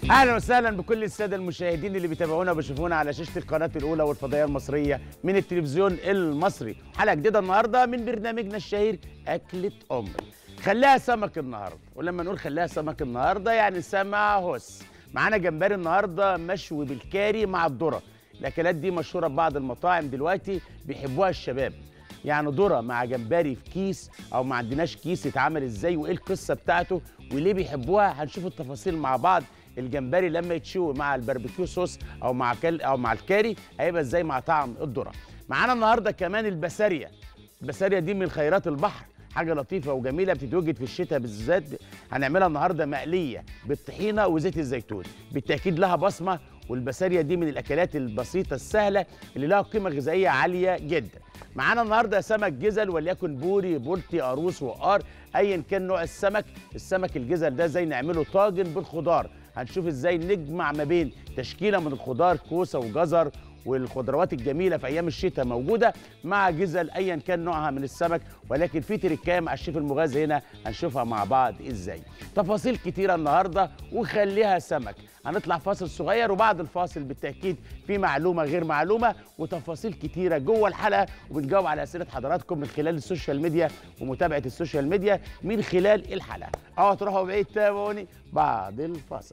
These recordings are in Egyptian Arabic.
اهلا وسهلا بكل الساده المشاهدين اللي بيتابعونا وبيشوفونا على شاشه القناه الاولى والفضائيه المصريه من التلفزيون المصري حلقه جديده النهارده من برنامجنا الشهير اكله امي خليها سمك النهارده ولما نقول خليها سمك النهارده يعني سمع هوس معانا جمبري النهارده مشوي بالكاري مع الذره الاكلات دي مشهوره ببعض المطاعم دلوقتي بيحبوها الشباب يعني ذره مع جمبري في كيس او ما عندناش كيس يتعمل ازاي وايه القصه بتاعته وليه بيحبوها هنشوف التفاصيل مع بعض الجمبري لما يتشوي مع الباربيكيو صوص او مع كل او مع الكاري هيبقى ازاي مع طعم الذره معانا النهارده كمان البسارية البسارية دي من خيرات البحر حاجه لطيفه وجميله بتتوجد في الشتاء بالذات هنعملها النهارده مقليه بالطحينه وزيت الزيتون بالتاكيد لها بصمه والبسارية دي من الاكلات البسيطه السهله اللي لها قيمه غذائيه عاليه جدا معانا النهارده سمك جزل وليكن بوري بولتي قاروص وقار ايا كان نوع السمك السمك الجزل ده ازاي نعمله طاجن بالخضار هنشوف ازاي نجمع ما بين تشكيله من الخضار كوسه وجزر والخضروات الجميله في ايام الشتاء موجوده مع جزل ايا كان نوعها من السمك ولكن في تركايه مع الشيف المغازي هنا هنشوفها مع بعض ازاي تفاصيل كتيره النهارده وخليها سمك هنطلع فاصل صغير وبعد الفاصل بالتاكيد في معلومه غير معلومه وتفاصيل كتيره جوه الحلقه وبنجاوب على اسئله حضراتكم من خلال السوشيال ميديا ومتابعه السوشيال ميديا من خلال الحلقه اوعوا تروحوا بعيد تابعوني بعد الفاصل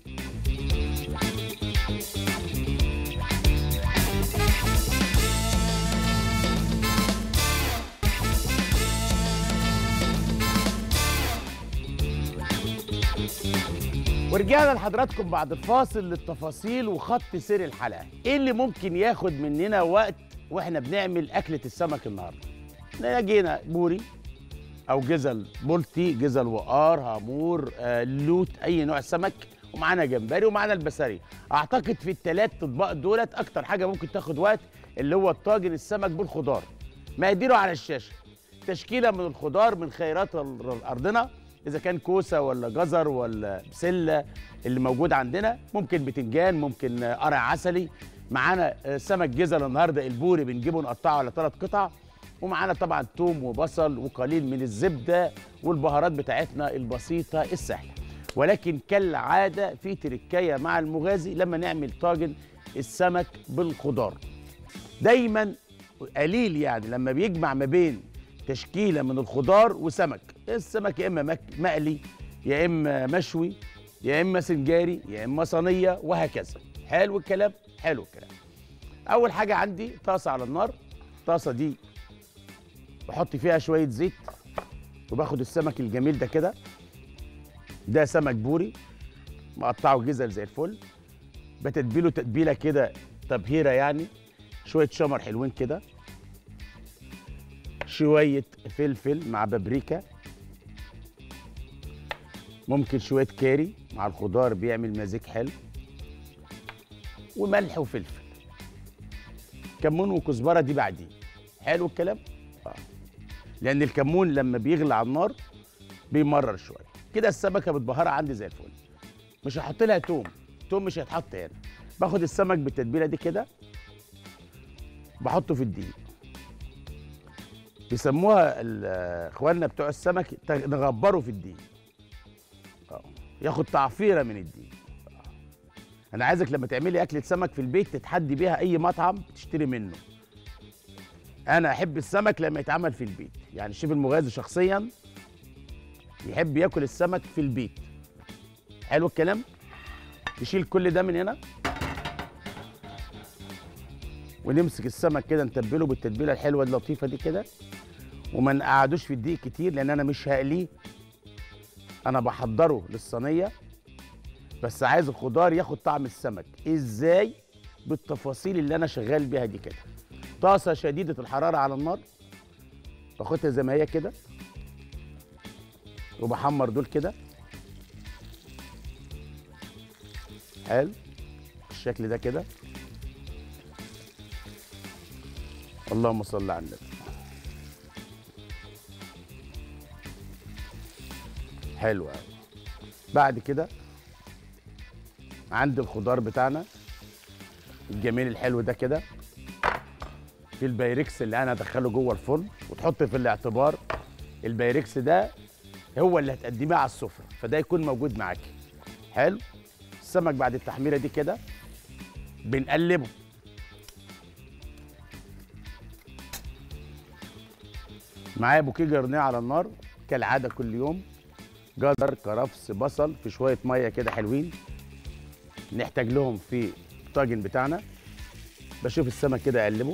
ورجعنا لحضراتكم بعد الفاصل للتفاصيل وخط سير الحلقه ايه اللي ممكن ياخد مننا وقت واحنا بنعمل اكله السمك النهارده جينا بوري او جزل بولتي جزل وقار هامور آه، لوت اي نوع سمك ومعانا جمبري ومعانا البساري اعتقد في الثلاث اطباق دولت اكتر حاجه ممكن تاخد وقت اللي هو الطاجن السمك بالخضار مقاديره على الشاشه تشكيله من الخضار من خيرات ال- ارضنا اذا كان كوسه ولا جزر ولا بسله اللي موجود عندنا ممكن بتنجان ممكن آه، قرع عسلي معانا آه، سمك جزل النهارده البوري بنجيبه نقطعه على ثلاث قطع ومعانا طبعا توم وبصل وقليل من الزبده والبهارات بتاعتنا البسيطه السهله ولكن كالعاده في تركايه مع المغازي لما نعمل طاجن السمك بالخضار دايما قليل يعني لما بيجمع ما بين تشكيله من الخضار وسمك السمك يا اما مك- مقلي يا اما مشوي يا اما سنجاري يا اما صينيه وهكذا حلو الكلام حلو الكلام اول حاجه عندي طاسه على النار الطاسه دي بحط فيها شويه زيت وباخد السمك الجميل ده كده ده سمك بوري مقطعه جزل زي الفل بتتبيله تتبيله كده تبهيره يعني شويه شمر حلوين كده شويه فلفل مع بابريكا ممكن شويه كاري مع الخضار بيعمل مزيج حلو وملح وفلفل كمون وكزبره دي بعدين حلو الكلام اه لان الكمون لما بيغلى على النار بيمرر شويه كده السمكه متبهره عندي زي الفل مش هحط لها توم توم مش هيتحط هنا باخد السمك بالتتبيله دي كده بحطه في الدقيق بيسموها ال- اخواننا بتوع السمك ت- نغبره في الدقيق اه ياخد تعفيره من الدقيق آه. انا عايزك لما تعملي اكله سمك في البيت تتحدي بيها اي مطعم تشتري منه انا احب السمك لما يتعمل في البيت يعني الشيف المغازي شخصيا يحب ياكل السمك في البيت حلو الكلام نشيل كل ده من هنا ونمسك السمك كده نتبله بالتتبيله الحلوه اللطيفه دي كده وما نقعدوش في الدقيق كتير لان انا مش هقليه انا بحضره للصينيه بس عايز الخضار ياخد طعم السمك ازاي بالتفاصيل اللي انا شغال بيها دي كده طاسه شديده الحراره على النار باخدها زي ما هي كده وبحمر دول كده حلو بالشكل ده كده اللهم صل على النبي حلو قوي بعد كده عندي الخضار بتاعنا الجميل الحلو ده كده في البايركس اللي انا هدخله جوه الفرن وتحط في الاعتبار البايركس ده هو اللي هتقدميه على السفره فده يكون موجود معاكي حلو السمك بعد التحميره دي كده بنقلبه معايا بوكيه جرنيه على النار كالعاده كل يوم جزر كرفس بصل في شويه ميه كده حلوين نحتاج لهم في الطاجن بتاعنا بشوف السمك كده اقلبه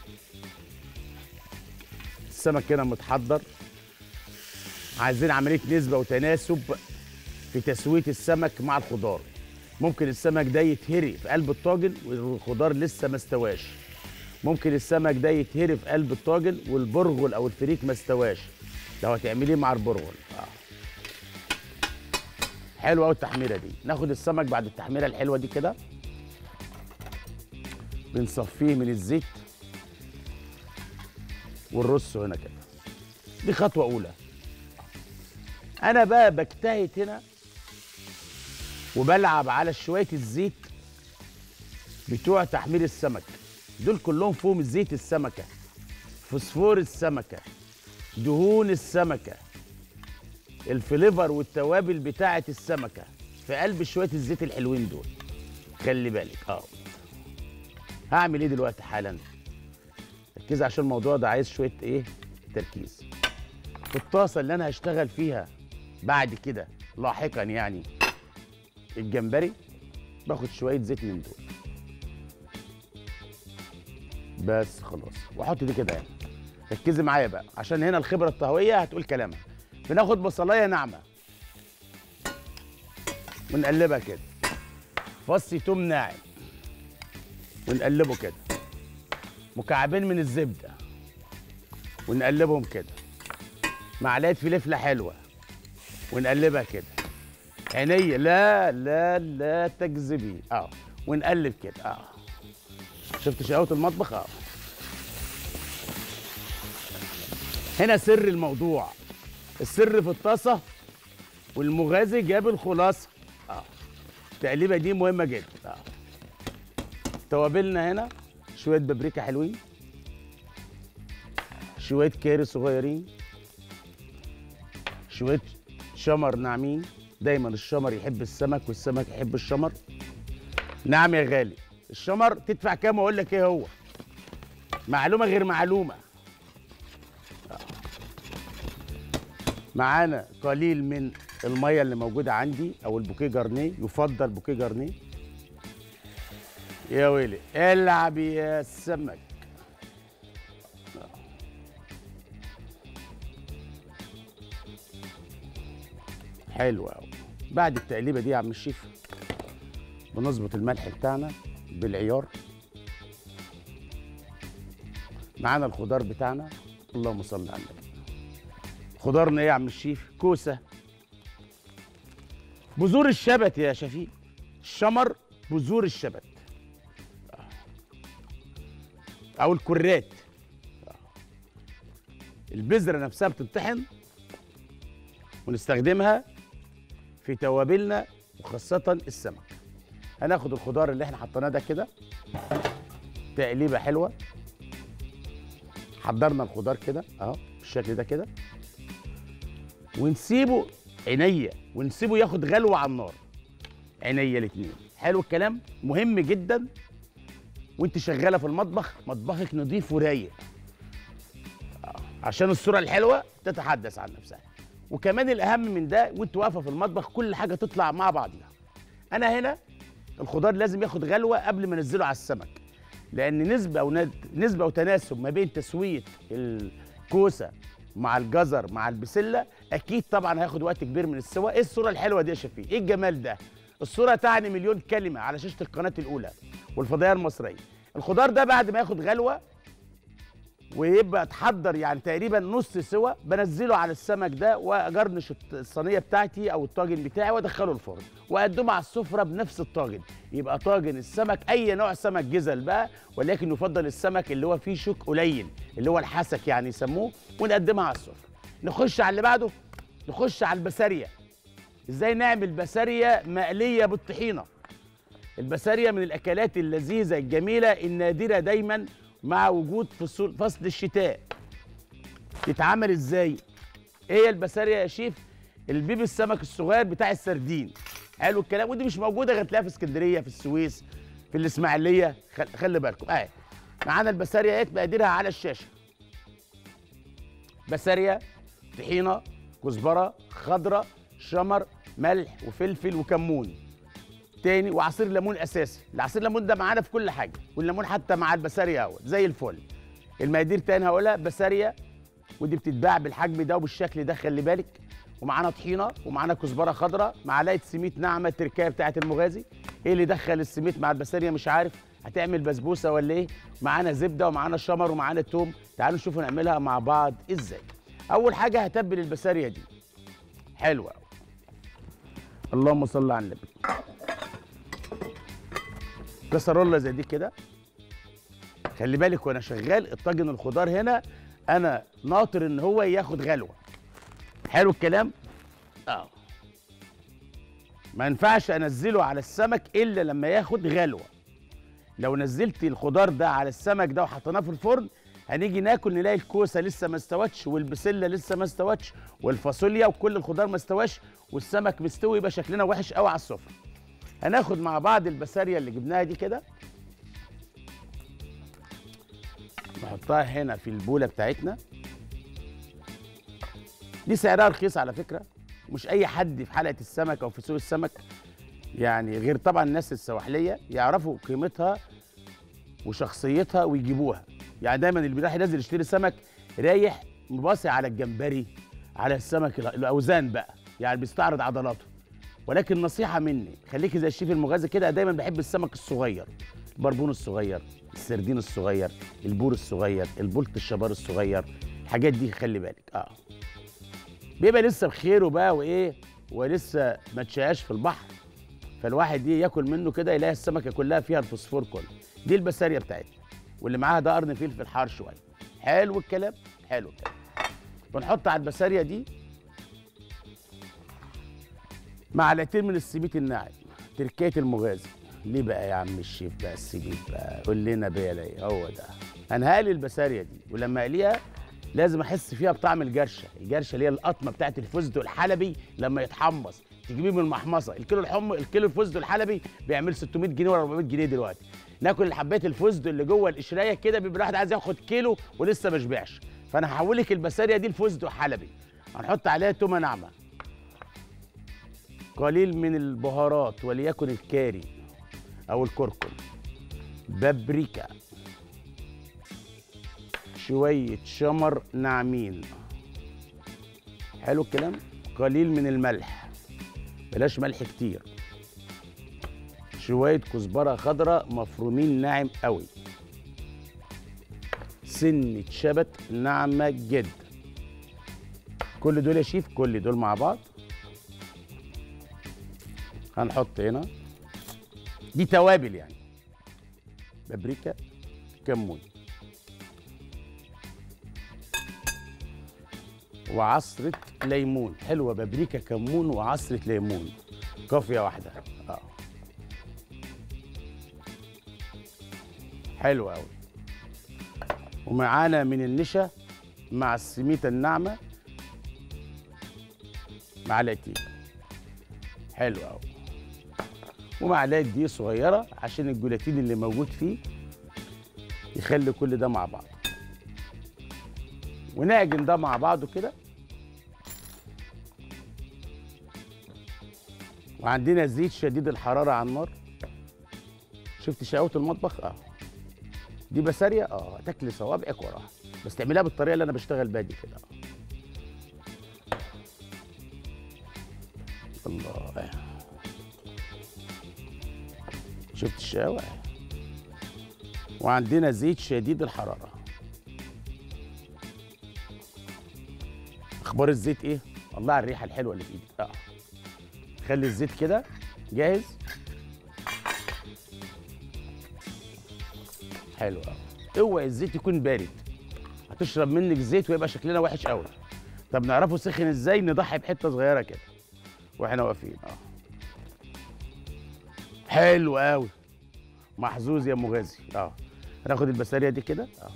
السمك كده متحضر عايزين عمليه نسبه وتناسب في تسويه السمك مع الخضار ممكن السمك ده يتهري في قلب الطاجن والخضار لسه ما استواش ممكن السمك ده يتهري في قلب الطاجن والبرغل او الفريك ما استواش لو هتعمليه مع البرغل آه. حلوه قوي التحميره دي ناخد السمك بعد التحميره الحلوه دي كده بنصفيه من الزيت ونرصه هنا كده دي خطوه اولى انا بقى بجتهد هنا وبلعب على شويه الزيت بتوع تحمير السمك دول كلهم فيهم زيت السمكه فوسفور السمكه دهون السمكه الفليفر والتوابل بتاعه السمكه في قلب شويه الزيت الحلوين دول خلي بالك اه هعمل ايه دلوقتي حالا ركز عشان الموضوع ده عايز شويه ايه تركيز في الطاسه اللي انا هشتغل فيها بعد كده لاحقا يعني الجمبري باخد شويه زيت من دول بس خلاص واحط دي كده يعني ركزي معايا بقى عشان هنا الخبره الطهويه هتقول كلامها بناخد بصلايه ناعمه ونقلبها كده فص توم ناعم ونقلبه كده مكعبين من الزبده ونقلبهم كده معلقه فلفله حلوه ونقلبها كده عينيا لا لا لا تكذبي اه ونقلب كده اه شفت شقاوة المطبخ اه هنا سر الموضوع السر في الطاسه والمغازي جاب الخلاصه اه التقليبه دي مهمه جدا اه توابلنا هنا شويه بابريكا حلوين شويه كاري صغيرين شويه شمر ناعمين دايما الشمر يحب السمك والسمك يحب الشمر نعم يا غالي الشمر تدفع كام واقول لك ايه هو معلومه غير معلومه آه. معانا قليل من الميه اللي موجوده عندي او البوكيه جارنيه يفضل بوكيه جارنيه يا ويلي العب يا سمك حلو قوي بعد التقليبه دي يا عم الشيف بنظبط الملح بتاعنا بالعيار معانا الخضار بتاعنا اللهم صل على النبي خضارنا ايه يا عم الشيف كوسه بذور الشبت يا شفيق الشمر بذور الشبت او الكرات البذره نفسها بتطحن ونستخدمها في توابلنا وخاصة السمك هناخد الخضار اللي احنا حطيناه ده كده تقليبة حلوة حضرنا الخضار كده اهو بالشكل ده كده ونسيبه عينيا ونسيبه ياخد غلوة على النار عينيا الاتنين حلو الكلام مهم جدا وانت شغالة في المطبخ مطبخك نظيف ورايق آه، عشان الصورة الحلوة تتحدث عن نفسها وكمان الاهم من ده وانت واقفه في المطبخ كل حاجه تطلع مع بعضها انا هنا الخضار لازم ياخد غلوه قبل ما انزله على السمك لان نسبه او نسبه وتناسب ما بين تسويه الكوسه مع الجزر مع البسله اكيد طبعا هياخد وقت كبير من السوا ايه الصوره الحلوه دي يا شفيق ايه الجمال ده الصوره تعني مليون كلمه على شاشه القناه الاولى والفضائيه المصريه الخضار ده بعد ما ياخد غلوه ويبقى اتحضر يعني تقريبا نص سوا بنزله على السمك ده واجرنش الصينيه بتاعتي او الطاجن بتاعي وادخله الفرن واقدمه على السفره بنفس الطاجن يبقى طاجن السمك اي نوع سمك جزل بقى ولكن يفضل السمك اللي هو فيه شوك قليل اللي هو الحسك يعني يسموه ونقدمها على السفره نخش على اللي بعده نخش على البساريه ازاي نعمل بساريه مقليه بالطحينه البساريه من الاكلات اللذيذه الجميله النادره دايما مع وجود فصول فصل الشتاء تتعمل ازاي ايه هي البسارية يا شيف البيب السمك الصغير بتاع السردين حلو الكلام ودي مش موجوده غير تلاقيها في اسكندريه في السويس في الاسماعيليه خل... خلي بالكم اهي معانا البسارية اهي مقاديرها على الشاشه بسارية طحينه كزبره خضره شمر ملح وفلفل وكمون تاني وعصير ليمون اساسي العصير الليمون ده معانا في كل حاجه والليمون حتى مع البسارية اهو زي الفل المقادير تاني هقولها بسارية ودي بتتباع بالحجم ده وبالشكل ده خلي بالك ومعانا طحينه ومعانا كزبره خضراء معلقه سميت ناعمه التركايه بتاعه المغازي ايه اللي دخل السميت مع البسارية مش عارف هتعمل بسبوسه ولا ايه معانا زبده ومعانا شمر ومعانا توم تعالوا نشوفوا نعملها مع بعض ازاي اول حاجه هتبل البسارية دي حلوه أوي. اللهم صل على النبي كسرولة زي دي كده خلي بالك وانا شغال الطاجن الخضار هنا انا ناطر ان هو ياخد غلوه حلو الكلام اه ما ينفعش انزله على السمك الا لما ياخد غلوه لو نزلت الخضار ده على السمك ده وحطيناه في الفرن هنيجي ناكل نلاقي الكوسه لسه ما استوتش والبسله لسه ما استوتش والفاصوليا وكل الخضار ما استواش والسمك مستوي يبقى شكلنا وحش قوي على السفره هناخد مع بعض البسارية اللي جبناها دي كده نحطها هنا في البولة بتاعتنا دي سعرها رخيص على فكرة مش أي حد في حلقة السمك أو في سوق السمك يعني غير طبعا الناس السواحلية يعرفوا قيمتها وشخصيتها ويجيبوها يعني دايما اللي بيروح ينزل يشتري سمك رايح مباصي على الجمبري على السمك الأوزان بقى يعني بيستعرض عضلاته ولكن نصيحة مني خليكي زي الشيف المغازي كده دايما بحب السمك الصغير البربون الصغير السردين الصغير البور الصغير البولت الشبار الصغير الحاجات دي خلي بالك اه بيبقى لسه بخيره بقى وايه ولسه ما تشاش في البحر فالواحد ايه ياكل منه كده يلاقي السمكه كلها فيها الفوسفور كله دي البساريه بتاعتنا واللي معاها ده قرن فلفل حار شويه حلو الكلام حلو الكلام بنحط على البساريه دي معلقتين من السميت الناعم تركية المغازي ليه بقى يا عم الشيف بقى السميت بقى قول لنا بقى ليه هو ده انا هقلي البسارية دي ولما اقليها لازم احس فيها بطعم الجرشه الجرشه اللي هي القطمه بتاعت الفستق الحلبي لما يتحمص تجيبيه من المحمصه الكيلو الحم الكيلو الفستق الحلبي بيعمل 600 جنيه ولا 400 جنيه دلوقتي ناكل حبات الفستق اللي جوه القشرايه كده بيبقى الواحد عايز ياخد كيلو ولسه ما شبعش فانا هحول لك البسارية دي لفستق حلبي هنحط عليها تومه ناعمه قليل من البهارات وليكن الكاري او الكركم بابريكا شوية شمر ناعمين حلو الكلام قليل من الملح بلاش ملح كتير شوية كزبرة خضراء مفرومين ناعم قوي سنة شبت ناعمة جدا كل دول يا شيف كل دول مع بعض هنحط هنا دي توابل يعني بابريكا كمون وعصرة ليمون حلوة بابريكا كمون وعصرة ليمون كافية واحدة اه حلو قوي ومعانا من النشا مع السميتة الناعمة معلقتين حلو قوي ومعلقه دقيق صغيره عشان الجولاتين اللي موجود فيه يخلي كل ده مع بعض ونعجن ده مع بعضه كده وعندنا زيت شديد الحراره على النار شفت شقاوة المطبخ اه دي بسارية اه تاكلي صوابعك وراها بس تعمليها بالطريقه اللي انا بشتغل بيها دي كده الله شفت الشقاوة وعندنا زيت شديد الحرارة اخبار الزيت ايه الله على الريحة الحلوة اللي في ايدي اه خلي الزيت كده جاهز حلو قوي اوعي الزيت يكون بارد هتشرب منك زيت ويبقى شكلنا وحش قوي طب نعرفه سخن ازاي نضحي بحته صغيره كده واحنا واقفين اه حلو قوي محظوظ يا مغازي اه هناخد البساريه دي كده اه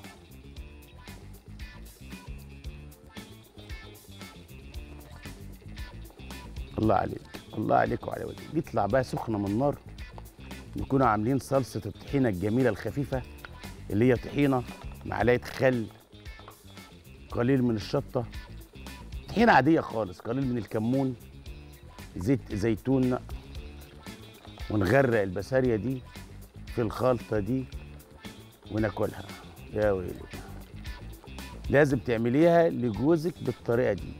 الله عليك الله عليك وعلى والديك يطلع بقى سخنه من النار نكونوا عاملين صلصه الطحينه الجميله الخفيفه اللي هي طحينه معلقه خل قليل من الشطه طحينه عاديه خالص قليل من الكمون زيت زيتون ونغرق البسارية دي في الخلطة دي وناكلها يا ويلي لازم تعمليها لجوزك بالطريقة دي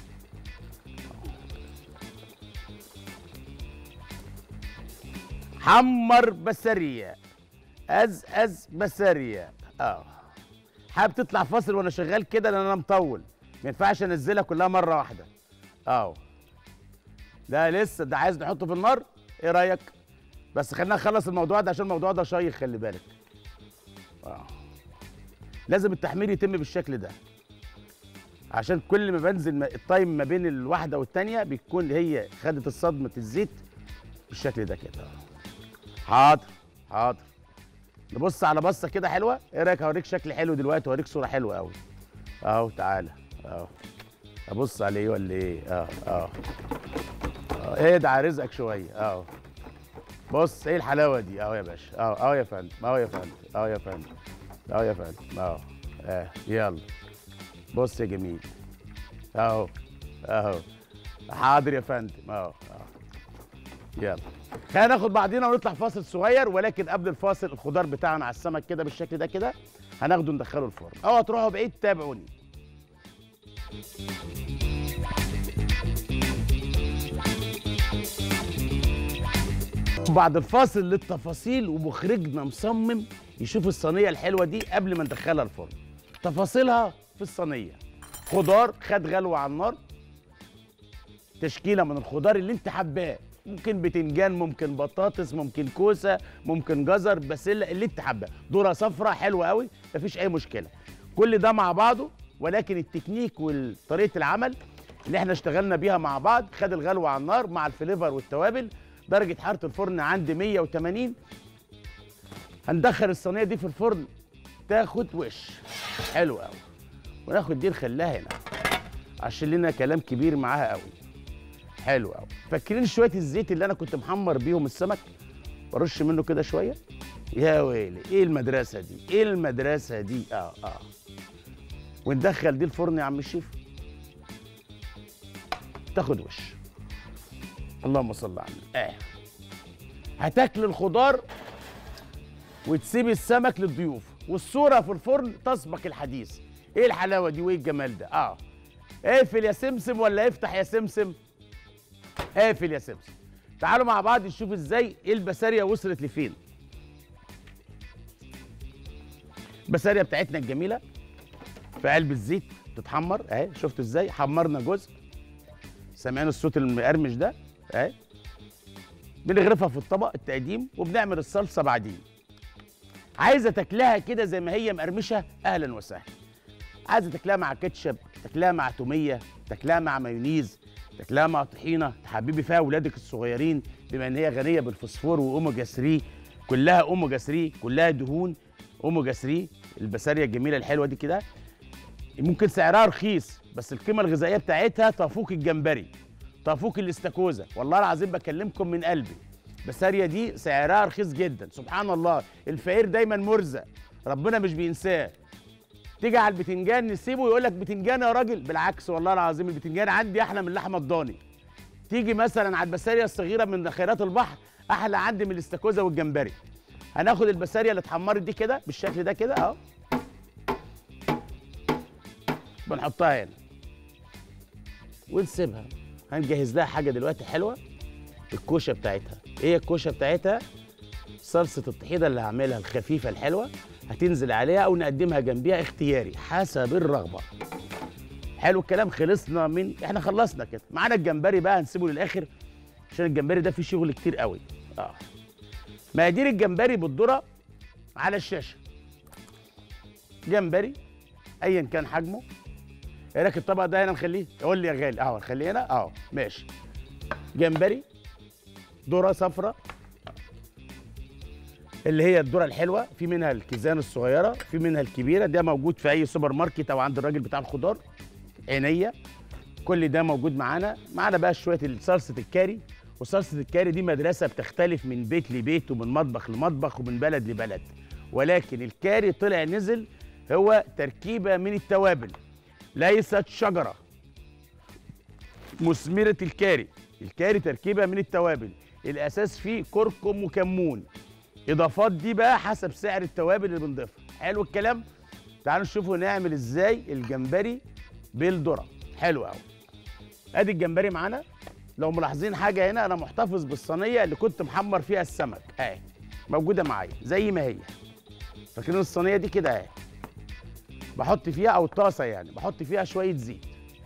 حمر بسارية أزأز بسارية اه حابب تطلع فاصل وانا شغال كده لان انا مطول ما ينفعش انزلها كلها مره واحده اه ده لسه ده عايز نحطه في النار ايه رايك بس خلينا نخلص الموضوع ده عشان الموضوع ده شيق خلي بالك اه لازم التحمير يتم بالشكل ده عشان كل ما بنزل ما- التايم ما بين الواحده والتانيه بيكون هي خدت الصدمه الزيت بالشكل ده كده حاضر حاضر نبص على بصه كده حلوه ايه رايك هوريك شكل حلو دلوقتي هوريك صوره حلوه قوي اهو تعالى اهو ابص عليه ولا ايه اه اه آه، ادعى رزقك شويه اهو بص ايه الحلاوه دي اهو يا باشا اهو اهو يا فندم اهو يا فندم اهو يا فندم اهو يا فندم اهو اه يلا بص يا جميل اهو اهو حاضر يا فندم اهو اهو يلا خلينا ناخد بعضينا ونطلع فاصل صغير ولكن قبل الفاصل الخضار بتاعنا على السمك كده بالشكل ده كده هناخده ندخله الفرن او هتروحوا بعيد تابعوني بعد الفاصل للتفاصيل ومخرجنا مصمم يشوف الصينيه الحلوه دي قبل ما ندخلها الفرن تفاصيلها في الصينيه خضار خد غلوه على النار تشكيله من الخضار اللي انت حباه ممكن بتنجان ممكن بطاطس ممكن كوسه ممكن جزر بسله اللي انت حباه ذره صفراء حلوه قوي مفيش اي مشكله كل ده مع بعضه ولكن التكنيك وطريقه العمل اللي احنا اشتغلنا بيها مع بعض خد الغلوه على النار مع الفليفر والتوابل درجه حراره الفرن عند 180 هندخل الصينيه دي في الفرن تاخد وش حلو قوي وناخد دي نخليها هنا عشان لنا كلام كبير معاها قوي حلو قوي فاكرين شويه الزيت اللي انا كنت محمر بيهم السمك برش منه كده شويه يا ويلي ايه المدرسه دي ايه المدرسه دي اه اه وندخل دي الفرن يا عم الشيف تاخد وش اللهم صل على النبي اه هتاكل الخضار وتسيب السمك للضيوف والصوره في الفرن تسبق الحديث ايه الحلاوه دي وايه الجمال ده اه اقفل يا سمسم ولا افتح يا سمسم قافل يا سمسم تعالوا مع بعض نشوف ازاي ايه البسارية وصلت لفين البسارية بتاعتنا الجميلة في علبة زيت تتحمر اهي شفتوا ازاي حمرنا جزء سامعين الصوت المقرمش ده اهي بنغرفها في الطبق التقديم وبنعمل الصلصة بعدين عايزة تاكلها كده زي ما هي مقرمشة اهلا وسهلا عايزة تاكلها مع كاتشب تاكلها مع تومية تاكلها مع مايونيز تاكلها مع طحينه تحببي فيها اولادك الصغيرين بما ان هي غنيه بالفوسفور واوميجا 3 كلها اوميجا 3 كلها دهون اوميجا 3 البساريه الجميله الحلوه دي كده ممكن سعرها رخيص بس القيمه الغذائيه بتاعتها تفوق الجمبري تفوق الاستاكوزا والله العظيم بكلمكم من قلبي البساريه دي سعرها رخيص جدا سبحان الله الفقير دايما مرزق ربنا مش بينساه تيجي على البتنجان نسيبه يقول لك بتنجان يا راجل بالعكس والله العظيم البتنجان عندي احلى من اللحمه الضاني تيجي مثلا على البساريه الصغيره من خيرات البحر احلى عندي من الاستاكوزا والجمبري هناخد البساريه اللي اتحمرت دي كده بالشكل ده كده اهو بنحطها هنا ونسيبها هنجهز لها حاجه دلوقتي حلوه الكوشه بتاعتها ايه الكوشه بتاعتها صلصه الطحينه اللي هعملها الخفيفه الحلوه هتنزل عليها او نقدمها جنبيها اختياري حسب الرغبه حلو الكلام خلصنا من احنا خلصنا كده معانا الجمبري بقى هنسيبه للاخر عشان الجمبري ده فيه شغل كتير قوي اه مقادير الجمبري بالذره على الشاشه جمبري ايا كان حجمه ايه رايك الطبق ده هنا نخليه قول لي يا غالي اهو نخليه هنا اهو ماشي جمبري ذره صفراء اللي هي الذره الحلوه في منها الكيزان الصغيره في منها الكبيره ده موجود في اي سوبر ماركت او عند الراجل بتاع الخضار عينيه كل ده موجود معانا معانا بقى شويه صلصه الكاري وصلصه الكاري دي مدرسه بتختلف من بيت لبيت ومن مطبخ لمطبخ ومن بلد لبلد ولكن الكاري طلع نزل هو تركيبه من التوابل ليست شجره مثمره الكاري الكاري تركيبه من التوابل الاساس فيه كركم وكمون اضافات دي بقى حسب سعر التوابل اللي بنضيفها حلو الكلام تعالوا نشوفوا نعمل ازاي الجمبري بالذره حلو قوي ادي الجمبري معانا لو ملاحظين حاجه هنا انا محتفظ بالصينيه اللي كنت محمر فيها السمك اهي موجوده معايا زي ما هي فاكرين الصينيه دي كده اهي بحط فيها او طاسه يعني بحط فيها شويه زيت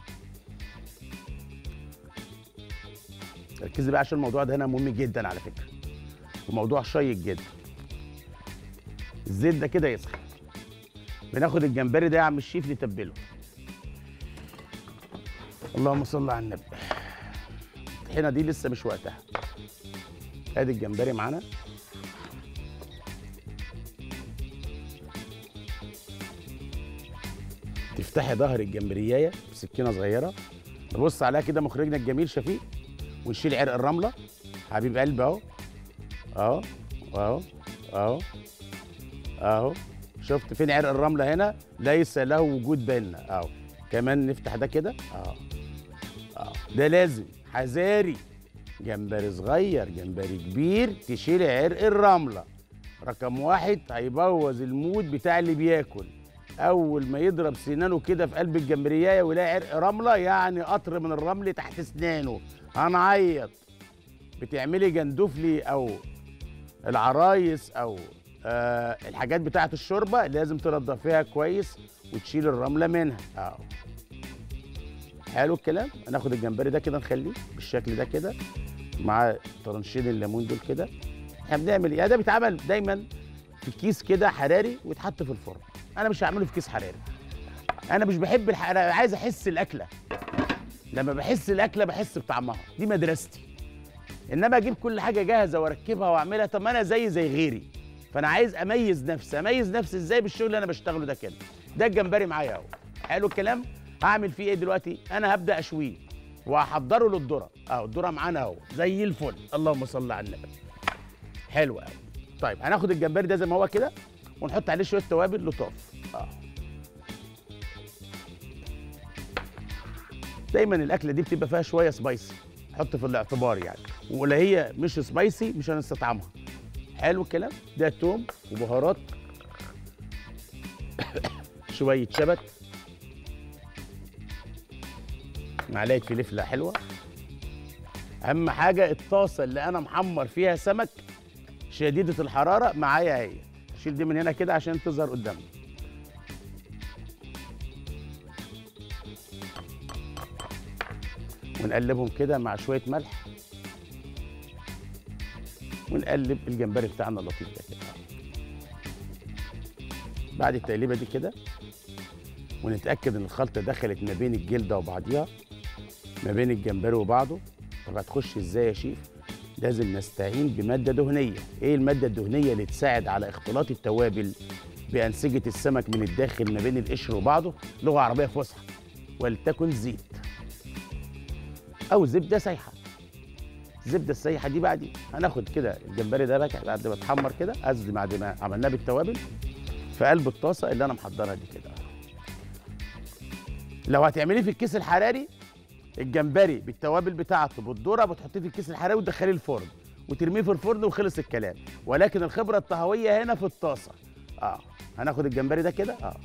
ركزي بقى عشان الموضوع ده هنا مهم جدا على فكره وموضوع شيق جدا الزيت ده كده يسخن بناخد الجمبري ده يا عم الشيف نتبله اللهم صل على النبي الطحينه دي لسه مش وقتها ادي الجمبري معانا تفتحي ظهر الجمبريايه بسكينه صغيره نبص عليها كده مخرجنا الجميل شفيق ونشيل عرق الرمله حبيب قلبي اهو اهو اهو اهو اهو شفت فين عرق الرمله هنا ليس له وجود بيننا اهو كمان نفتح ده كده اهو اهو ده لازم حذاري جمبري صغير جمبري كبير تشيل عرق الرمله رقم واحد هيبوظ المود بتاع اللي بياكل اول ما يضرب سنانه كده في قلب الجمبريايه ويلاقي عرق رمله يعني قطر من الرمل تحت اسنانه هنعيط بتعملي جندفلي او العرايس او آه الحاجات بتاعه الشوربه لازم تنضفيها كويس وتشيل الرمله منها اهو حلو الكلام هناخد الجمبري ده كده نخليه بالشكل ده كده مع طرنشين الليمون دول كده احنا بنعمل ايه ده بيتعمل دايما في كيس كده حراري ويتحط في الفرن انا مش هعمله في كيس حراري انا مش بحب الحرارة عايز احس الاكله لما بحس الاكله بحس بطعمها دي مدرستي انما اجيب كل حاجه جاهزه واركبها واعملها طب ما انا زي زي غيري فانا عايز اميز نفسي اميز نفسي ازاي بالشغل اللي انا بشتغله ده كده ده الجمبري معايا اهو حلو الكلام هعمل فيه ايه دلوقتي انا هبدا اشويه وهحضره للذره اهو الذره معانا اهو زي الفل اللهم صل على النبي حلو قوي طيب هناخد الجمبري ده زي ما هو كده ونحط عليه شويه توابل لطاف اه دايما الاكله دي بتبقى فيها شويه سبايسي حط في الاعتبار يعني ولا هي مش سبايسي مش هنستطعمها حلو الكلام ده توم وبهارات شويه شبت معلقه فلفله حلوه اهم حاجه الطاسه اللي انا محمر فيها سمك شديده الحراره معايا اهي اشيل دي من هنا كده عشان تظهر قدامنا ونقلبهم كده مع شويه ملح ونقلب الجمبري بتاعنا اللطيف ده كده بعد التقليبه دي كده ونتاكد ان الخلطه دخلت ما بين الجلده وبعضيها ما بين الجمبري وبعضه طب هتخش ازاي يا شيف لازم نستعين بماده دهنيه ايه الماده الدهنيه اللي تساعد على اختلاط التوابل بانسجه السمك من الداخل ما بين القشر وبعضه لغه عربيه فصحى ولتكن زيت او زبده سايحه الزبده السايحه دي بعد هناخد كده الجمبري ده بقى بعد ما اتحمر كده قصدي بعد ما عملناه بالتوابل في قلب الطاسه اللي انا محضرها دي كده لو هتعمليه في الكيس الحراري الجمبري بالتوابل بتاعته بالذره بتحطيه في الكيس الحراري وتدخليه الفرن وترميه في الفرن وخلص الكلام ولكن الخبره الطهويه هنا في الطاسه اه هناخد الجمبري ده كده اه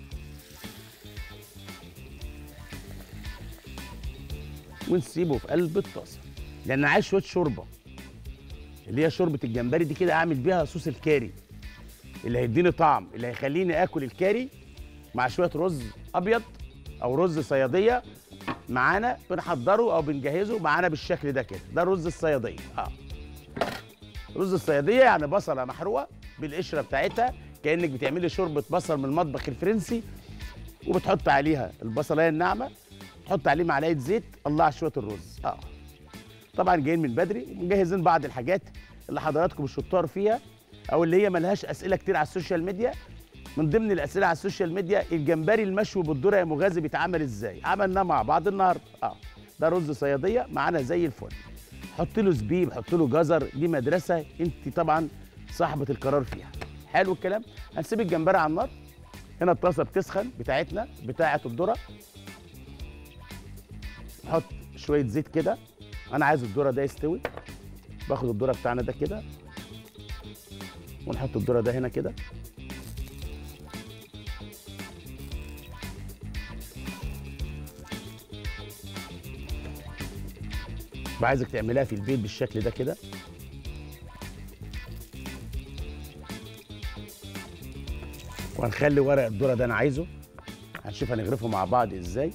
ونسيبه في قلب الطاسه لان عايز شويه شوربه اللي هي شوربه الجمبري دي كده اعمل بيها صوص الكاري اللي هيديني طعم اللي هيخليني اكل الكاري مع شويه رز ابيض او رز صياديه معانا بنحضره او بنجهزه معانا بالشكل ده كده ده رز الصياديه اه رز الصياديه يعني بصله محروقه بالقشره بتاعتها كانك بتعملي شوربه بصل من المطبخ الفرنسي وبتحط عليها البصلايه الناعمه تحط عليه معلقه زيت الله على شويه الرز اه طبعا جايين من بدري ومجهزين بعض الحاجات اللي حضراتكم الشطار فيها او اللي هي ملهاش اسئله كتير على السوشيال ميديا من ضمن الاسئله على السوشيال ميديا الجمبري المشوي بالذره يا مغازي بيتعمل ازاي عملناه مع بعض النهارده اه ده رز صياديه معانا زي الفل حط له زبيب حط له جزر دي مدرسه انت طبعا صاحبه القرار فيها حلو الكلام هنسيب الجمبري على النار هنا الطاسه بتسخن بتاعتنا بتاعه الذره نحط شويه زيت كده انا عايز الذره ده يستوي باخد الذره بتاعنا ده كده ونحط الذره ده هنا كده وعايزك تعملها في البيت بالشكل ده كده وهنخلي ورق الذره ده انا عايزه هنشوف هنغرفه مع بعض ازاي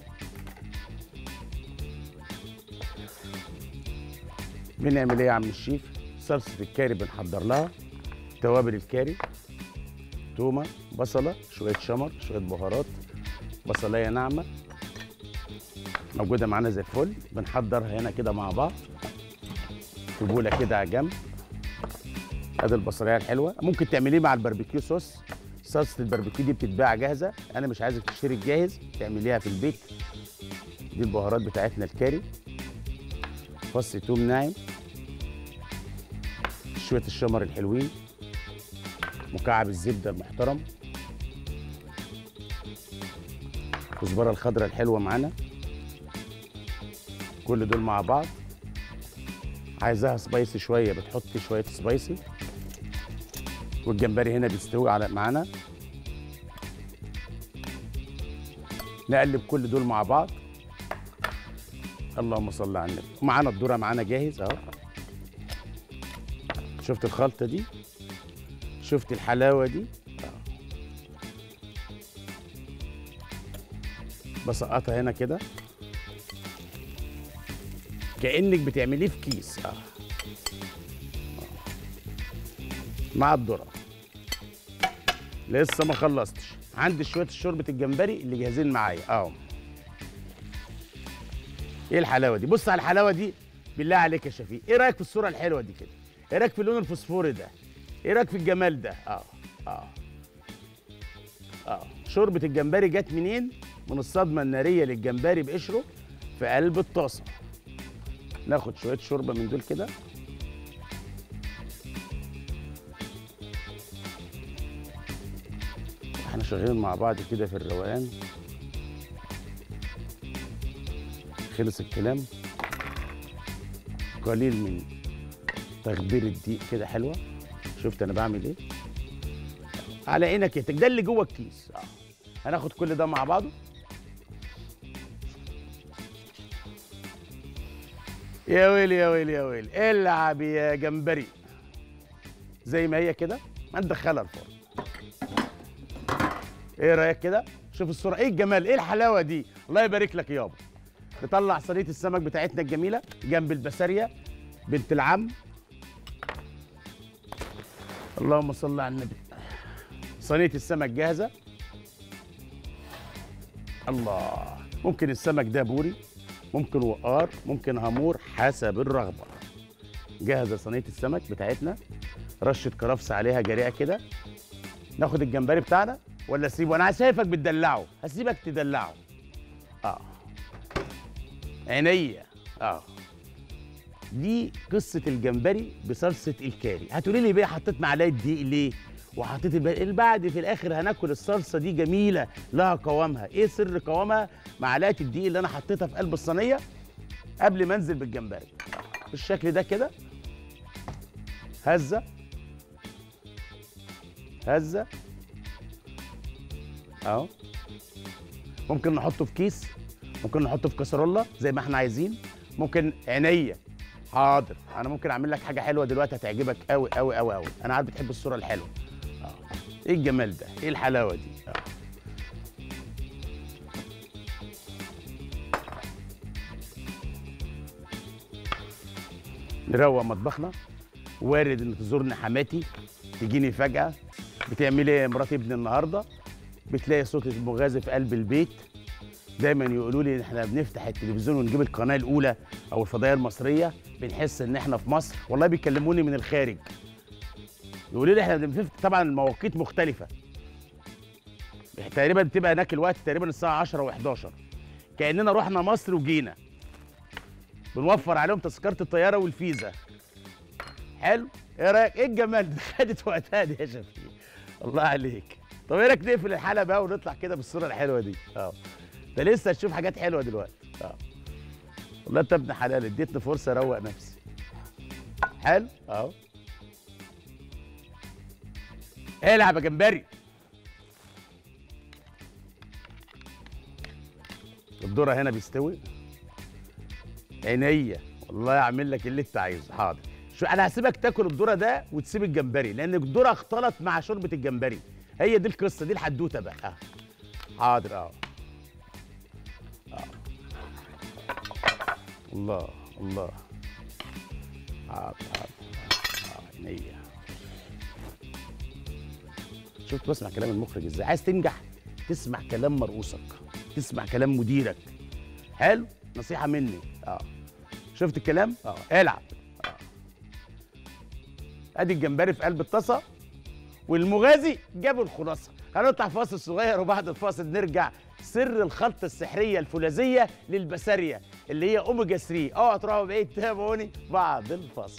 بنعمل ايه يا عم الشيف صلصه الكاري بنحضر لها توابل الكاري تومه بصله شويه شمر شويه بهارات بصلايه ناعمه موجوده معانا زي الفل بنحضرها هنا كده مع بعض في بوله كده على جنب ادي البصلايه الحلوه ممكن تعمليه مع الباربيكيو صوص صلصه الباربيكيو دي بتتباع جاهزه انا مش عايزك تشتري الجاهز تعمليها في البيت دي البهارات بتاعتنا الكاري فص توم ناعم شويه الشمر الحلوين مكعب الزبده المحترم الكزبره الخضراء الحلوه معانا كل دول مع بعض عايزاها سبايسي شويه بتحطي شويه سبايسي والجمبري هنا بيستوي على معانا نقلب كل دول مع بعض اللهم صل على النبي معانا الذره معانا جاهز اهو شفت الخلطه دي شفت الحلاوه دي آه. بسقطها هنا كده كانك بتعمليه في كيس اه مع الذره لسه ما خلصتش عندي شويه شوربه الجمبري اللي جاهزين معايا اه ايه الحلاوه دي بص على الحلاوه دي بالله عليك يا شفيق ايه رايك في الصوره الحلوه دي كده ايه رايك في اللون الفوسفوري ده ايه رايك في الجمال ده اه اه اه شوربه الجمبري جت منين من الصدمه الناريه للجمبري بقشره في قلب الطاسه ناخد شويه شوربه من دول كده احنا شغالين مع بعض كده في الروقان خلص الكلام قليل من تخبير الدقيق كده حلوه شفت انا بعمل ايه على عينك يا تك ده اللي جوه الكيس اه هناخد كل ده مع بعضه يا ويلي يا ويلي يا ويلي العب يا جمبري زي ما هي كده ما ندخلها الفرن ايه رايك كده شوف الصوره ايه الجمال ايه الحلاوه دي الله يبارك لك يابا نطلع صينيه السمك بتاعتنا الجميله جنب البساريه بنت العم اللهم صل على النبي صينيه السمك جاهزه الله ممكن السمك ده بوري ممكن وقار ممكن هامور حسب الرغبه جاهزه صينيه السمك بتاعتنا رشه كرفس عليها جريئه كده ناخد الجمبري بتاعنا ولا اسيبه انا شايفك بتدلعه هسيبك تدلعه اه عينيا اه دي قصه الجمبري بصلصه الكاري هتقولي لي بيه حطيت معلقه دقيق ليه وحطيت الب- البعد في الاخر هناكل الصلصه دي جميله لها قوامها ايه سر قوامها معلقه الدقيق اللي انا حطيتها في قلب الصينيه قبل ما انزل بالجمبري بالشكل ده كده هزه هزه اهو ممكن نحطه في كيس ممكن نحطه في كسرولة زي ما احنا عايزين ممكن عينيا حاضر انا ممكن اعمل لك حاجه حلوه دلوقتي هتعجبك قوي قوي قوي قوي انا عارف بتحب الصوره الحلوه اه ايه الجمال ده ايه الحلاوه دي اه نروق مطبخنا وارد ان تزورني حماتي تجيني فجاه بتعملي ايه يا مرات ابني النهارده بتلاقي صوت المغازي في قلب البيت دايما يقولوا لي احنا بنفتح التلفزيون ونجيب القناه الاولى او الفضائيه المصريه بنحس ان احنا في مصر والله بيكلموني من الخارج يقولوا لي احنا بنفتح طبعا المواقيت مختلفه تقريبا بتبقى هناك الوقت تقريبا الساعه 10 و11 كاننا رحنا مصر وجينا بنوفر عليهم تذكره الطياره والفيزا حلو ايه رايك ايه الجمال ده خدت وقتها دي يا شفيق الله عليك طب ايه رايك نقفل الحلقه بقى ونطلع كده بالصوره الحلوه دي اه ده لسه هتشوف حاجات حلوه دلوقتي اه والله انت ابن حلال اديتني فرصه اروق نفسي حلو اهو العب يا جمبري الذره هنا بيستوي عينيا والله اعمل لك اللي انت عايزه حاضر شو انا هسيبك تاكل الذره ده وتسيب الجمبري لان الذره اختلط مع شوربه الجمبري هي دي القصه دي الحدوته بقى اه حاضر اه آه. الله الله حاضر حاضر آه، عينيا شفت بسمع كلام المخرج ازاي عايز تنجح تسمع كلام مرؤوسك تسمع كلام مديرك حلو نصيحه مني اه شفت الكلام اه العب آه. ادي الجمبري في قلب الطاسه والمغازي جابوا الخلاصه هنقطع فاصل صغير وبعد الفاصل نرجع سر الخلطه السحريه الفولاذيه للبساريه اللي هي اوميجا 3 اوعوا تروحوا بعيد تابعوني بعد الفاصل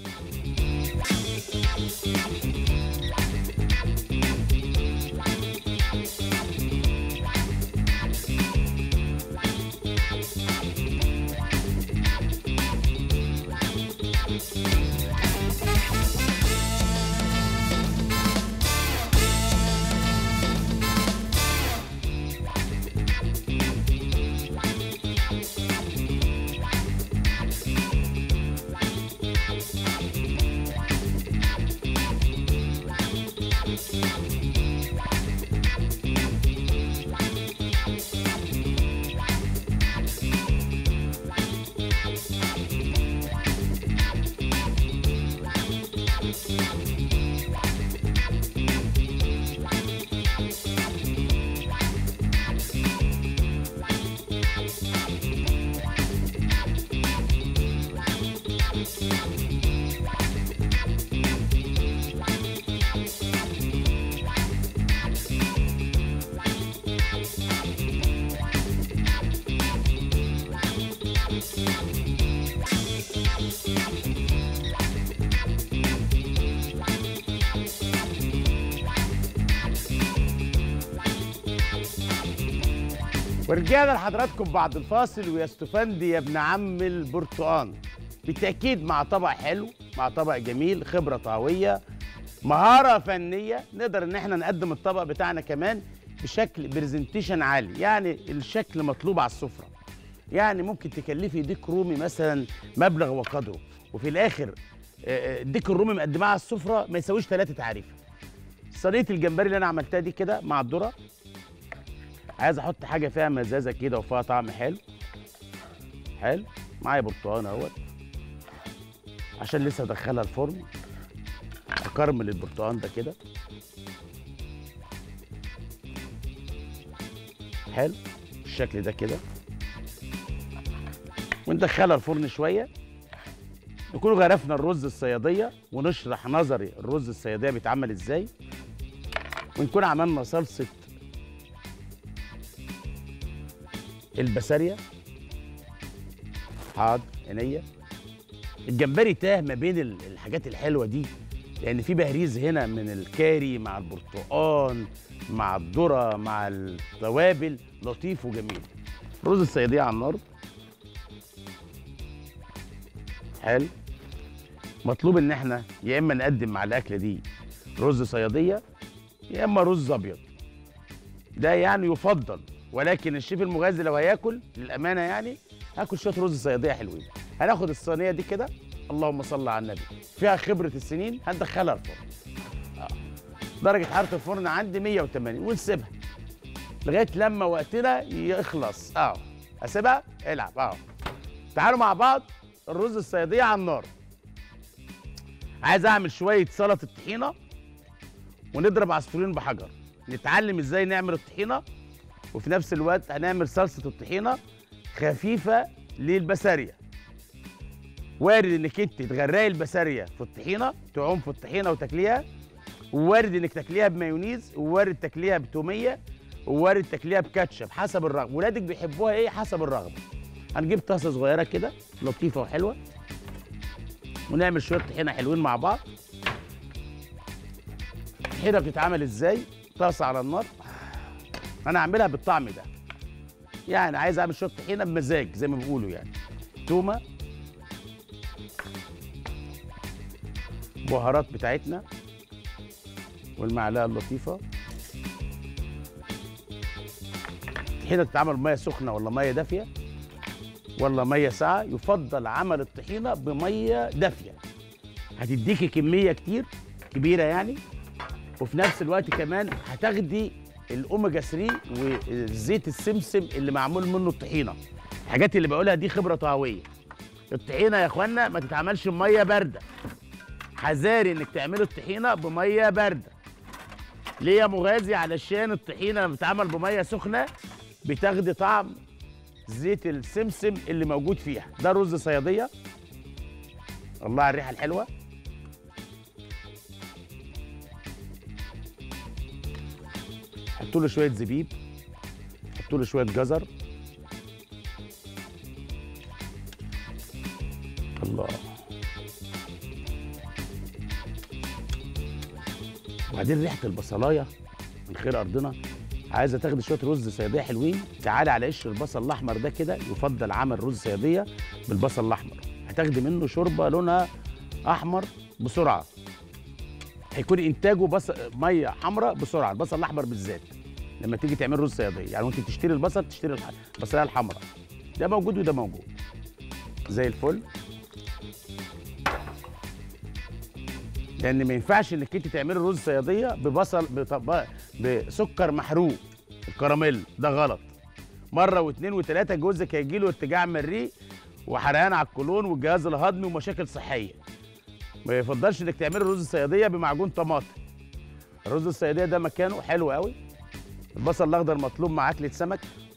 ورجعنا لحضراتكم بعد الفاصل ويا استفندي يا ابن عم البرتقال بالتاكيد مع طبق حلو مع طبق جميل خبره طهويه مهاره فنيه نقدر ان احنا نقدم الطبق بتاعنا كمان بشكل برزنتيشن عالي يعني الشكل مطلوب على السفره يعني ممكن تكلفي ديك رومي مثلا مبلغ وقدره وفي الاخر آه، آه، الديك الرومي مقدماه على السفره ما يساويش ثلاثه تعريفه صينيه الجمبري اللي انا عملتها دي كده مع الذره عايز احط حاجه فيها مزازه كده وفيها طعم حلو حلو معايا برتقال اهوت عشان لسه ادخلها الفرن اكرمل البرتقال ده كده حلو بالشكل ده كده وندخلها الفرن شويه نكون غرفنا الرز الصياديه ونشرح نظري الرز الصياديه بيتعمل ازاي ونكون عملنا صلصه البسارية حاضر عينيا الجمبري تاه ما بين ال- الحاجات الحلوه دي لان في بهريز هنا من الكاري مع البرتقال مع الذره مع التوابل لطيف وجميل رز الصياديه على النار حلو مطلوب ان احنا يا اما نقدم مع الاكله دي رز صياديه يا اما رز ابيض ده يعني يفضل ولكن الشيف المغازي لو هياكل للامانه يعني هاكل شويه رز صياديه حلوين هناخد الصينيه دي كده اللهم صل على النبي فيها خبره السنين هندخلها الفرن آه. درجه حراره الفرن عندي 180 ونسيبها لغايه لما وقتنا يخلص اه اسيبها العب اه تعالوا مع بعض الرز الصياديه على النار عايز اعمل شويه سلطه طحينه ونضرب عصفورين بحجر نتعلم ازاي نعمل الطحينه وفي نفس الوقت هنعمل صلصه الطحينه خفيفه للبساريه وارد انك انت تغرقي البساريه في الطحينه تعوم في الطحينه وتاكليها ووارد انك تاكليها بمايونيز ووارد تاكليها بتوميه ووارد تاكليها بكاتشب حسب الرغبه ولادك بيحبوها ايه حسب الرغبه هنجيب طاسه صغيره كده لطيفه وحلوه ونعمل شويه طحينه حلوين مع بعض الطحينه بتتعمل ازاي طاسه على النار انا هعملها بالطعم ده يعني عايز اعمل شويه طحينه بمزاج زي ما بيقولوا يعني تومه بهارات بتاعتنا والمعلقه اللطيفه الطحينه تتعمل بميه سخنه ولا ميه دافيه ولا ميه ساقعه يفضل عمل الطحينه بميه دافيه هتديكي كميه كتير كبيره يعني وفي نفس الوقت كمان هتاخدي الاوميجا 3 وزيت السمسم اللي معمول منه الطحينه الحاجات اللي بقولها دي خبره طهويه الطحينه يا اخوانا ما تتعملش بميه بارده حذاري انك تعملوا الطحينه بميه بارده ليه يا مغازي علشان الطحينه لما بتتعمل بميه سخنه بتاخدي طعم زيت السمسم اللي موجود فيها ده رز صياديه الله على الريحه الحلوه حطوا له شويه زبيب حطوا له شويه جزر الله وبعدين ريحه البصلايه من خير ارضنا عايزه تاخدي شويه رز صياديه حلوين تعالي على قشر البصل الاحمر ده كده يفضل عمل رز صياديه بالبصل الاحمر هتاخدي منه شوربه لونها احمر بسرعه هيكون انتاجه بص ميه حمراء بسرعه البصل الاحمر بالذات لما تيجي تعمل رز صياديه يعني وانت تشتري البصل تشتري الح- البصلايه الحمراء ده موجود وده موجود زي الفل لان ما ينفعش انك انت تعملي رز صياديه ببصل بطب... بسكر محروق الكراميل ده غلط مره واثنين وثلاثه جوزك هيجي له ارتجاع مريء وحرقان على القولون والجهاز الهضمي ومشاكل صحيه ما يفضلش انك تعملي رز صياديه بمعجون طماطم الرز الصياديه ده مكانه حلو قوي البصل الاخضر مطلوب مع اكله سمك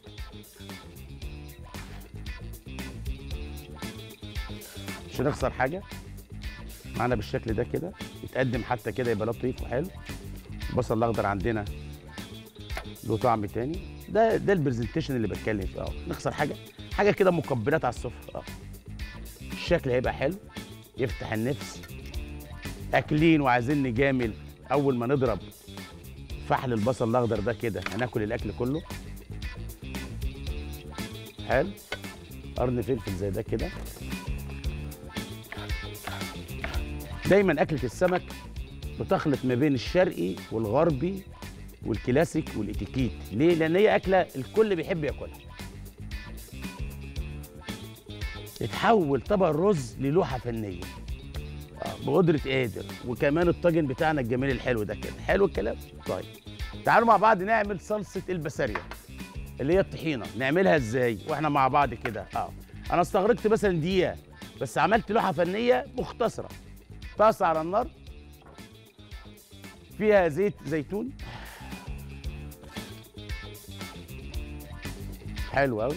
مش هنخسر حاجه معانا بالشكل ده كده يتقدم حتى كده يبقى لطيف وحلو البصل الاخضر عندنا له طعم تاني ده ده البرزنتيشن اللي بتكلم فيه اه نخسر حاجه حاجه كده مقبلات على السفره اه الشكل هيبقى حلو يفتح النفس اكلين وعايزين نجامل اول ما نضرب فحل البصل الاخضر ده كده هناكل الاكل كله حلو قرن فلفل زي ده كده دايما اكله السمك بتخلط ما بين الشرقي والغربي والكلاسيك والاتيكيت ليه لان هي اكله الكل بيحب ياكلها اتحول طبق الرز للوحه فنيه آه، بقدره قادر وكمان الطاجن بتاعنا الجميل الحلو ده كده حلو الكلام طيب تعالوا مع بعض نعمل صلصه البسارية اللي هي الطحينه نعملها ازاي واحنا مع بعض كده اه انا استغرقت مثلا دقيقه بس عملت لوحه فنيه مختصره طاسه على النار فيها زيت زيتون حلو قوي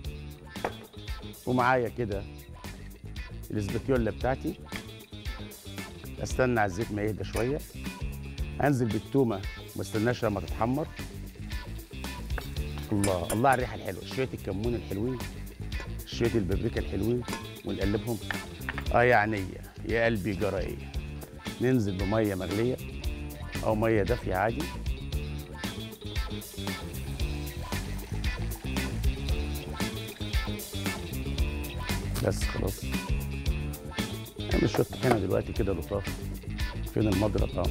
ومعايا كده الاسباتيولا بتاعتي استنى على الزيت ما يهدى شويه انزل بالتومه ما استناش لما تتحمر الله الله على الريحه الحلوه شويه الكمون الحلوين شويه البابريكا الحلوين ونقلبهم اه يا عينيا يا قلبي جرى ايه ننزل بميه مغليه او ميه دافيه عادي بس خلاص نعمل شويه طحينه دلوقتي كده لطاف فين المضرب اه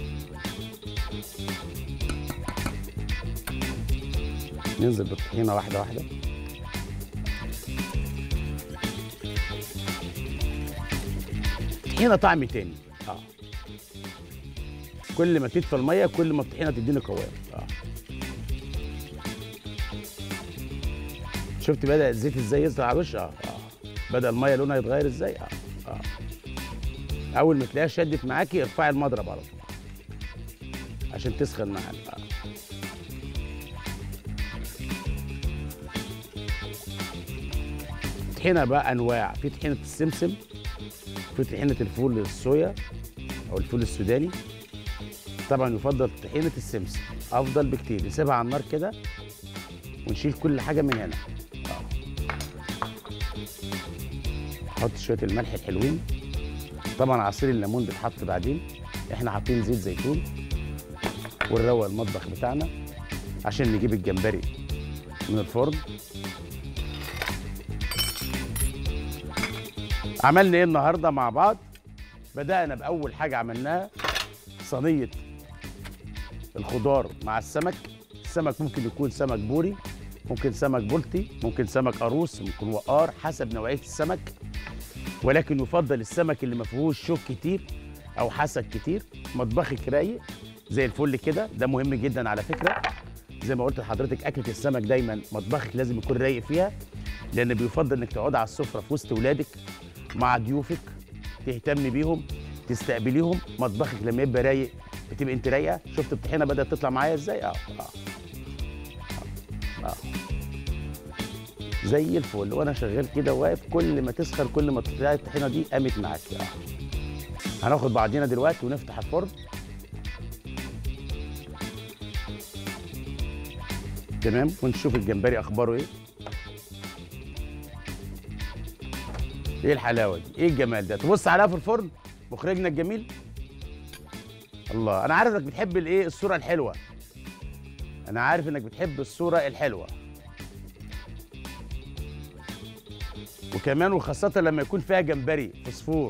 ننزل بالطحينه واحده واحده طحينه طعم تاني اه كل ما تدفى الميه كل ما الطحينه تديني قوام اه شفت بدا الزيت ازاي يظهر على الوش اه اه بدا الميه لونها يتغير ازاي اه اه اول ما تلاقيها شدت معاكي ارفعي المضرب على طول عشان تسخن معانا آه. طحينه بقى انواع في طحينه السمسم في طحينه الفول الصويا او الفول السوداني طبعا يفضل طحينه السمسم افضل بكتير نسيبها على النار كده ونشيل كل حاجه من هنا آه. حط شويه الملح الحلوين طبعا عصير الليمون بيتحط بعدين احنا حاطين زيت زيتون ونروق المطبخ بتاعنا عشان نجيب الجمبري من الفرن عملنا ايه النهارده مع بعض بدأنا بأول حاجة عملناها صينية الخضار مع السمك السمك ممكن يكون سمك بوري ممكن سمك بلطي ممكن سمك قاروص ممكن وقار حسب نوعية السمك ولكن يفضل السمك اللي ما فيهوش شوك كتير او حسك كتير مطبخك رايق زي الفل كده ده مهم جدا على فكره زي ما قلت لحضرتك اكله السمك دايما مطبخك لازم يكون رايق فيها لان بيفضل انك تقعد على السفره في وسط ولادك مع ضيوفك تهتم بيهم تستقبليهم مطبخك لما يبقى رايق بتبقى انت رايقه شفت الطحينه بدات تطلع معايا ازاي اه اه اه, آه. زي الفل وانا شغال كده واقف كل ما تسخن كل ما تلاقي الطحينه دي قامت معاك اه هناخد بعضينا دلوقتي ونفتح الفرن تمام ونشوف الجمبري اخباره ايه ايه الحلاوه دي ايه الجمال ده تبص عليها في الفرن مخرجنا الجميل الله انا عارف انك بتحب الايه الصوره الحلوه انا عارف انك بتحب الصوره الحلوه وكمان وخاصه لما يكون فيها جمبري فوسفور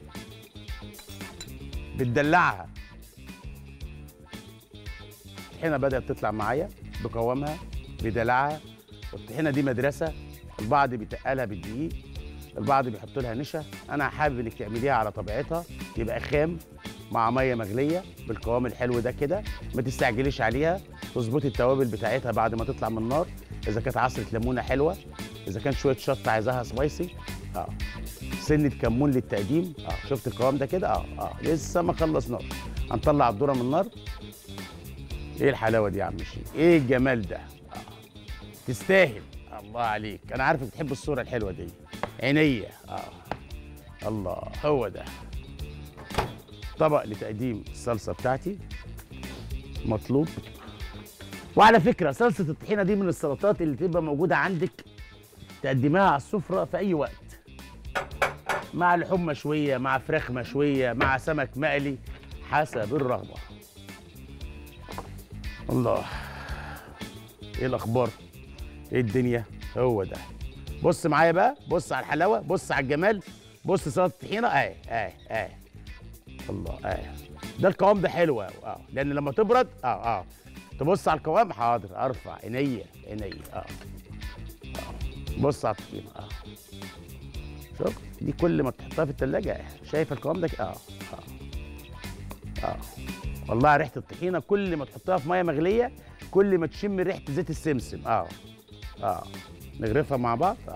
بتدلعها الطحينه بدات تطلع معايا بقوامها بدلعها والطحينه دي مدرسه البعض بيتقلها بالدقيق البعض بيحط لها نشا انا حابب انك تعمليها على طبيعتها يبقى خام مع ميه مغليه بالقوام الحلو ده كده ما تستعجليش عليها تظبطي التوابل بتاعتها بعد ما تطلع من النار اذا كانت عصره ليمونه حلوه اذا كان شويه شطه عايزاها سبايسي اه سنه كمون للتقديم اه شفت القوام ده كده اه اه لسه ما خلصناش هنطلع الذره من النار ايه الحلاوه دي يا عم الشيخ ايه الجمال ده آه. تستاهل الله عليك انا عارفك بتحب الصوره الحلوه دي عينيا اه الله هو ده طبق لتقديم الصلصه بتاعتي مطلوب وعلى فكره صلصه الطحينه دي من السلطات اللي تبقى موجوده عندك تقدميها على السفره في اي وقت مع لحوم مشويه مع فراخ مشويه مع سمك مقلي حسب الرغبه الله ايه الاخبار ايه الدنيا هو ده بص معايا بقى بص على الحلاوه بص على الجمال بص سلطه الطحينه اهي اهي اهي الله اهي ده القوام ده حلو قوي اه لان لما تبرد اه اه تبص على القوام حاضر ارفع عينيا عينيا اه اه بص على الطحينه اه شوف دي كل ما تحطها في التلاجة اه شايف القوام ده اه اه اه والله ريحه الطحينه كل ما تحطها في ميه مغليه كل ما تشم ريحه زيت السمسم اه اه نغرفها مع بعض اه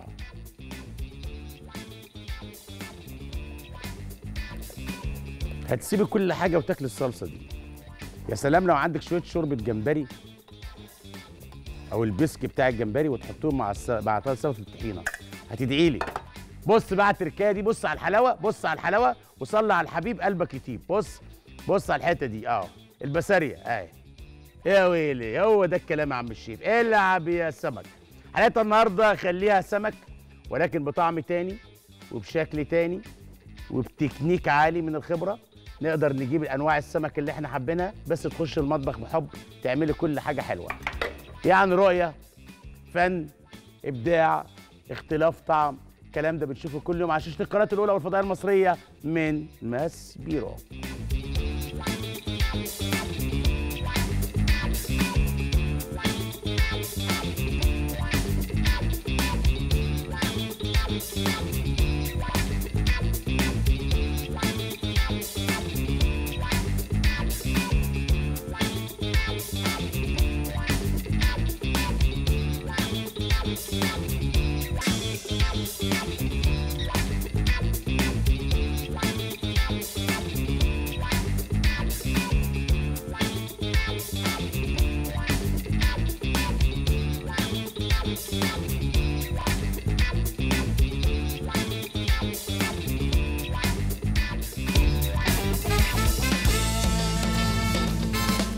هتسيبي كل حاجه وتاكلي الصلصه دي يا سلام لو عندك شويه شوربه جمبري او البسك بتاع الجمبري وتحطوهم مع الس... مع سلطه الطحينه هتدعي لي بص بقى على التركايه دي بص على الحلاوه بص على الحلاوه وصلي على الحبيب قلبك يطيب بص بص على الحته دي اه البساريه اهي يا ويلي هو ده الكلام يا عم الشيف العب يا سمك حلقتنا النهارده خليها سمك ولكن بطعم تاني وبشكل تاني وبتكنيك عالي من الخبره نقدر نجيب انواع السمك اللي احنا حابينها بس تخش المطبخ بحب تعملي كل حاجه حلوه يعني رؤيه فن ابداع اختلاف طعم الكلام ده بنشوفه كل يوم على شاشه القناه الاولى والفضائيه المصريه من ماس بيرو